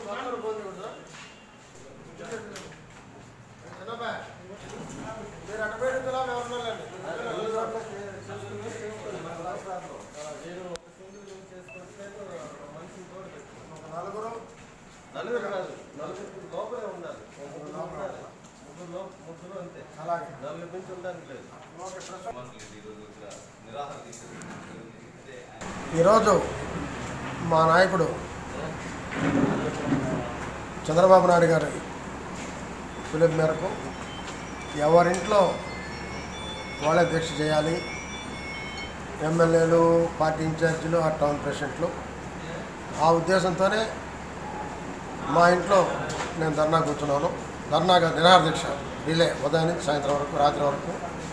మీరు అటు బయట పిల్లలు ఎవరున్నారండి ఒక నలుగురు నలుగురు కాదు నలుగురు లోపలే ఉండాలి ముగ్గురు ఉండాలి ముగ్గురు లో- ముగ్గురు అంతే అలాగే నలుగురు నుంచి ఉండడానికి లేదు ఓకే ప్రస్తుతం ఈరోజు ఇక్కడ నిరాహార దీక్ష అయితే ఈరోజు మా నాయకుడు చంద్రబాబు నాయుడు గారి పిలుపు మేరకు ఎవరింట్లో వాళ్ళే దీక్ష చేయాలి ఎమ్మెల్యేలు పార్టీ ఇన్ఛార్జీలు ఆ టౌన్ ప్రెసిడెంట్లు ఆ ఉద్దేశంతోనే మా ఇంట్లో నేను ధర్నా కూర్చున్నాను ధర్నాగా నిరాహార దీక్ష డిలే ఉదయం నుంచి సాయంత్రం వరకు రాత్రి వరకు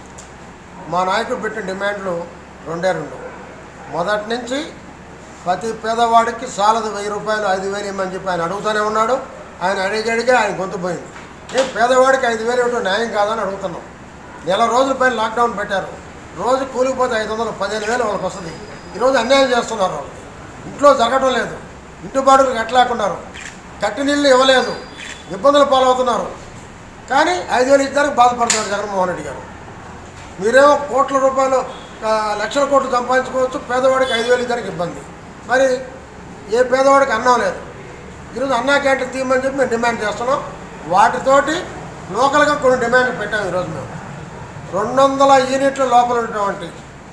మా నాయకుడు పెట్టిన డిమాండ్లు రెండే రెండు మొదటి నుంచి ప్రతి పేదవాడికి సాలదు వెయ్యి రూపాయలు ఐదు వేలు ఇమ్మని చెప్పి ఆయన అడుగుతూనే ఉన్నాడు ఆయన అడిగి అడిగి ఆయన గొంతు పోయింది ఏ పేదవాడికి ఐదు వేలు ఇవ్వడం న్యాయం కాదని అడుగుతున్నాం నెల రోజుల పైన లాక్డౌన్ పెట్టారు రోజు కూలిపోతే ఐదు వందలు పదిహేను వేలు వాళ్ళకి వస్తుంది ఈరోజు అన్యాయం చేస్తున్నారు వాళ్ళు ఇంట్లో జరగడం లేదు ఇంటి బాడులు కట్టలేకున్నారు కట్టి నీళ్ళు ఇవ్వలేదు ఇబ్బందులు పాలవుతున్నారు కానీ ఐదు వేలు ఇద్దరికి బాధపడుతున్నారు జగన్మోహన్ రెడ్డి గారు మీరేమో కోట్ల రూపాయలు ఆ, లక్షల కోట్లు సంపాదించుకోవచ్చు పేదవాడికి ఐదు వేలు ఇద్దరికి ఇబ్బంది మరి ఏ పేదవాడికి అన్నం లేదు ఈరోజు అన్నా క్యాంటీన్ తీయమని చెప్పి మేము డిమాండ్ చేస్తున్నాం వాటితోటి లోకల్గా కొన్ని డిమాండ్లు పెట్టాం ఈరోజు మేము రెండు వందల యూనిట్ల లోపల ఉన్నటువంటి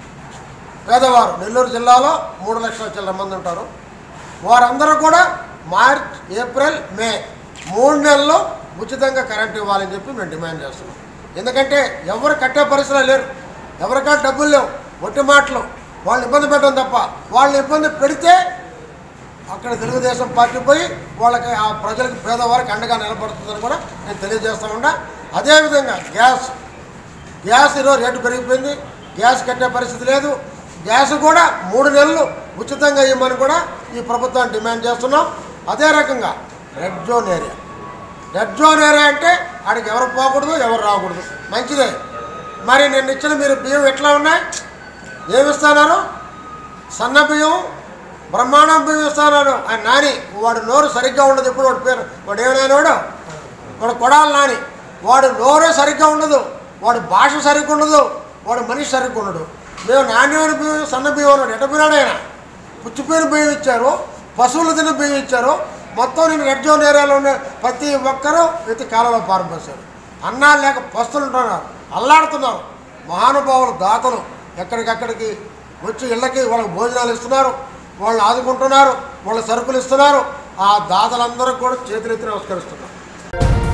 పేదవారు నెల్లూరు జిల్లాలో మూడు లక్షల చిల్లర మంది ఉంటారు వారందరూ కూడా మార్చ్ ఏప్రిల్ మే మూడు నెలల్లో ఉచితంగా కరెంట్ ఇవ్వాలని చెప్పి మేము డిమాండ్ చేస్తున్నాం ఎందుకంటే ఎవరు కట్టే పరిస్థితులు లేరు ఎవరికా డబ్బులు లేవు ఒట్టి మాటలు వాళ్ళు ఇబ్బంది పెట్టడం తప్ప వాళ్ళు ఇబ్బంది పెడితే అక్కడ తెలుగుదేశం పార్టీ పోయి వాళ్ళకి ఆ ప్రజలకు పేదవారికి అండగా నిలబడుతుందని కూడా నేను తెలియజేస్తా ఉన్నా అదేవిధంగా గ్యాస్ గ్యాస్ ఈరోజు రేటు పెరిగిపోయింది గ్యాస్ కట్టే పరిస్థితి లేదు గ్యాస్ కూడా మూడు నెలలు ఉచితంగా ఇవ్వమని కూడా ఈ ప్రభుత్వాన్ని డిమాండ్ చేస్తున్నాం అదే రకంగా red zone area red zone area అంటే ఆడికి ఎవరు పోకూడదు ఎవరు రాకూడదు మంచిదే మరి నేను ఇచ్చిన మీరు బియ్యం ఎట్లా ఉన్నాయి ఏమి ఇస్తున్నారు సన్న బియ్యం బ్రహ్మాండం బియ్యం ఇస్తున్నారు ఆయన నాని వాడు నోరు సరిగ్గా ఉండదు ఇప్పుడు వాడి పేరు వాడు ఏమైనా వాడు వాడు కొడాలి నాని వాడు నోరే సరిగ్గా ఉండదు వాడు భాష సరిగ్గా ఉండదు వాడు మనిషి సరిగ్గా ఉండడు మేము నాణ్యమైన బియ్యం సన్న బియ్యం అన్నాడు ఎటపోయినాడు ఆయన పుచ్చిపోయిన బియ్యం ఇచ్చారు పశువులు తిన్న బియ్యం ఇచ్చారు మొత్తం నేను రెడ్ జోన్ ఏరియాలో ఉన్న ప్రతి ఒక్కరూ ప్రతి కాలంలో పారిపోసారు అన్నాలు లేక పస్తులు ఉంటున్నారు అల్లాడుతున్నారు మహానుభావులు దాతలు ఎక్కడికక్కడికి వచ్చి ఇళ్ళకి వాళ్ళకి భోజనాలు ఇస్తున్నారు వాళ్ళు ఆదుకుంటున్నారు వాళ్ళ సరుకులు ఇస్తున్నారు ఆ దాతలందరూ కూడా చేతులెత్తి నమస్కరిస్తున్నారు